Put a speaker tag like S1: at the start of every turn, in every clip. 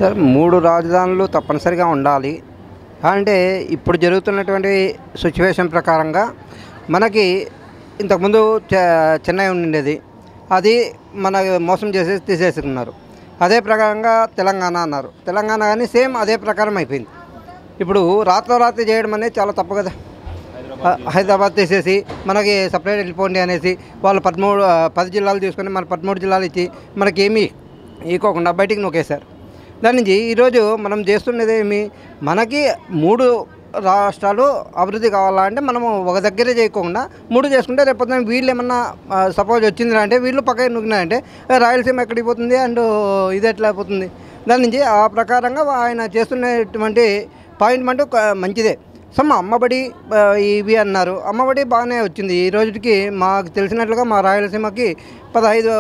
S1: sir మూడు రాజధానులు తప్పనిసరిగా ఉండాలి అంటే ఇప్పుడు జరుగుతున్నటువంటి సిచ్యువేషన్ ప్రకారంగా మనకి ఇంతకుముందు చె- చెన్నై ఉండేది అది మన మోసం చేసేసి తీసేసుకున్నారు అదే ప్రకారంగా తెలంగాణ అన్నారు తెలంగాణ కానీ సేమ్ అదే ప్రకారం అయిపోయింది ఇప్పుడు రాత్రి రాత్రి చేయడం అనేది చాలా తప్పు కదా హ- హైదరాబాద్ తీసేసి మనకి సపరేట్ వెళ్ళిపోండి అనేసి వాళ్ళు పదమూడు ఆ, పది జిల్లాలు తీసుకొని మన పదమూడు జిల్లాలు ఇచ్చి మనకేమీ ఈకోకుండా బయటికి నొక్కేశారు దాని నుంచి ఈరోజు మనం చేస్తున్నది ఏమి మనకి మూడు రాష్ట్రాలు అభివృద్ధి కావాలంటే మనము ఒక దగ్గరే చేయకుండా మూడు చేసుకుంటే రేపు పొద్దున్న వీళ్ళు ఏమన్నా సపోజ్ వచ్చింది అంటే వీళ్ళు పక్కన నుగ్గినారంటే రాయలసీమ ఎక్కడికి పోతుంది అండ్ ఇది ఎట్లా అయిపోతుంది దాని నుంచి ఆ ప్రకారంగా ఆయన చేస్తున్నటువంటి పాయింట్ మంటూ క- మంచిదే సో మా అమ్మబడి ఆ, ఇవి అన్నారు అమ్మబడి బాగానే వచ్చింది ఈ రోజుకి మాకు తెలిసినట్లుగా మా రాయలసీమకి పదహైదు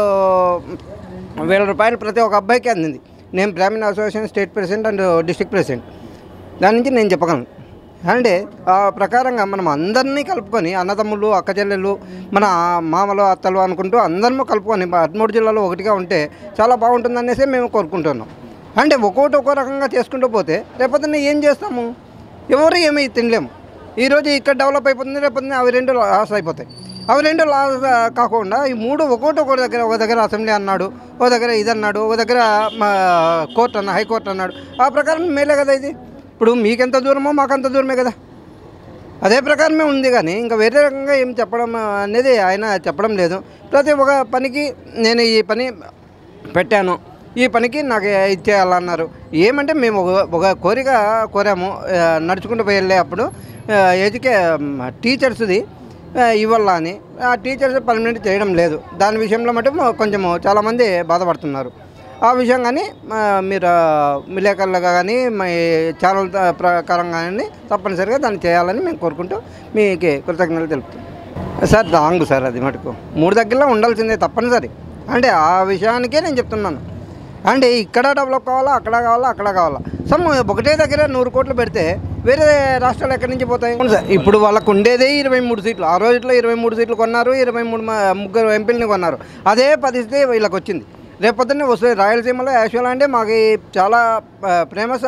S1: వేల రూపాయలు ప్రతి ఒక్క అబ్బాయికి అందింది నేను Brahmana association state president and district president దాని నుంచి నేను చెప్పగలను అంటే ఆ ప్రకారంగా మనం అందరినీ కలుపుకొని అన్నదమ్ములు అక్క చెల్లెళ్ళు మన మామలు అత్తలు అనుకుంటూ అందరము కలుపుకొని పదమూడు జిల్లాలో ఒకటిగా ఉంటే చాలా బాగుంటుంది అనేసి మేము కోరుకుంటున్నాం అంటే ఒక్కొక్కటి ఒక్కో రకంగా చేసుకుంటూ పోతే రేపొద్దున ఏం చేస్తాము ఎవరు ఏమీ తినలేము ఈరోజు ఇక్కడ డెవలప్ అయిపోతుంది రేపొద్దున అవి రెండు లాస్ అయిపోతాయి అవి రెండు లాస్ కాకుండా ఈ మూడు ఒక్కొక్కటి ఒక్కొక్క దగ్గర ఒక దగ్గర అసెంబ్లీ అన్నాడు ఒక దగ్గర ఇది అన్నాడు ఒక దగ్గర మా కోర్టు అన్న హైకోర్టు అన్నాడు ఆ ప్రకారం మేలే కదా ఇది ఇప్పుడు మీకెంత దూరమో మాకంత దూరమే కదా అదే ప్రకారమే ఉంది కానీ ఇంకా వేరే రకంగా ఏం చెప్పడం అనేది ఆయన చెప్పడం లేదు ప్రతి ఒక్క పనికి నేను ఈ పని పెట్టాను ఈ పనికి నాకు ఇది చేయాలన్నారు ఏమంటే మేము ఒక ఒక కోరిక కోరాము ఆ, నడుచుకుంటూ పోయి వెళ్ళే అప్పుడు ఎడ్యుకే టీచర్స్ది ఆ, ఇవ్వాలా అని ఆ టీచర్స్ పర్మనెంట్ చేయడం లేదు దాని విషయంలో మటు కొంచెము చాలామంది బాధపడుతున్నారు ఆ విషయం కానీ ఆ, మీరు ఆ, విలేకరులుగా కానీ మీ ఛానల్ త- ప్రకారంగా కానీ తప్పనిసరిగా దాన్ని చేయాలని మేము కోరుకుంటూ మీకు కృతజ్ఞతలు తెలుపుతాం సార్ రాంగ్ సార్ అది మటుకు మూడు దగ్గరలో ఉండాల్సిందే తప్పనిసరి అంటే ఆ విషయానికే నేను చెప్తున్నాను అంటే ఇక్కడ డెవలప్ కావాలా అక్కడ కావాలా అక్కడ కావాలా సమ్ ఒకటే దగ్గర నూరు కోట్లు పెడితే వేరే రాష్ట్రాలు ఎక్కడి నుంచి పోతాయి అవును సార్ ఇప్పుడు వాళ్ళకు ఉండేదే ఇరవై మూడు సీట్లు ఆ రోజుల్లో ఇరవై మూడు సీట్లు కొన్నారు ఇరవై మూడు మ- ముగ్గురు ఎంపీలని కొన్నారు అదే పరిస్థితి వీళ్ళకి వచ్చింది రేపొద్దున్నే వస్తుంది రాయలసీమలో యాక్చువల్ అంటే మాకు ఈ చాలా ఫేమస్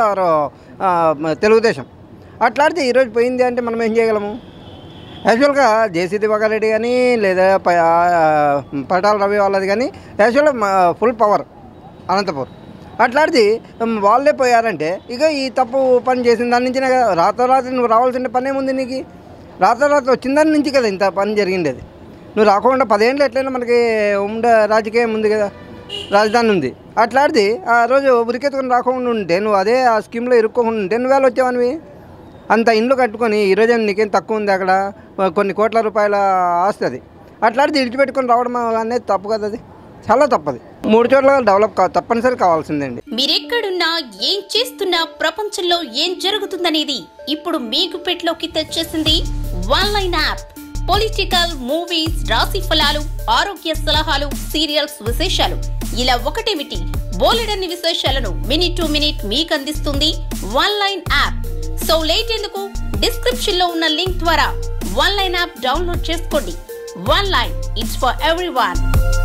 S1: తెలుగుదేశం అట్లాంటిది ఈరోజు పోయింది అంటే మనం ఏం చేయగలము యాక్చువల్గా జేసీ దివాకర్ రెడ్డి కానీ లేదా ప- ఆ, పటాల రవి వాళ్ళది కానీ యాక్చువల్గా ఫుల్ పవర్ అనంతపూర్ అట్లాంటిది ఉమ్, వాళ్ళే పోయారంటే ఇక ఈ తప్పు పని చేసిన దాని నుంచి రాత్రి నువ్వు రావాల్సిన పని ఏముంది నీకు రాత్రి వచ్చిన దాని నుంచి కదా ఇంత పని జరిగిండేది నువ్వు రాకుండా పదేళ్ళు ఎట్లయినా మనకి ఉండే రాజకీయం ఉంది కదా రాజధాని ఉంది అట్లాంటిది ఆ రోజు ఉరికెత్తుకొని రాకుండా ఉంటే నువ్వు అదే ఆ స్కీమ్లో ఇరుక్కోకుండా ఉంటే నువ్వు వేళ వచ్చావనివి అంత ఇండ్లు కట్టుకొని ఈరోజు నీకేం తక్కువ ఉంది అక్కడ కొన్ని కోట్ల రూపాయల ఆస్తి అది అట్లాంటిది విడిచిపెట్టుకొని రావడం అనేది తప్పు కదా అది చాలా తప్పది మూడు చోట్ల డెవలప్ కా తప్పనిసరి కావాల్సిందండి
S2: మీరెక్కడున్నా ఏం చేస్తున్నా ప్రపంచంలో ఏం జరుగుతుందనేది ఇప్పుడు మీకు పెట్లోకి తెచ్చేసింది one line app political movies రాశి ఫలాలు ఆరోగ్య సలహాలు సీరియల్స్ విశేషాలు ఇలా ఒకటేమిటి బోలెడన్ని విశేషాలను మినిట్ టు మినిట్ మీకు అందిస్తుంది one line app so late ఎందుకు డిస్క్రిప్షన్ లో ఉన్న లింక్ ద్వారా వన్ లైన్ యాప్ డౌన్లోడ్ చేసుకోండి one line it's for every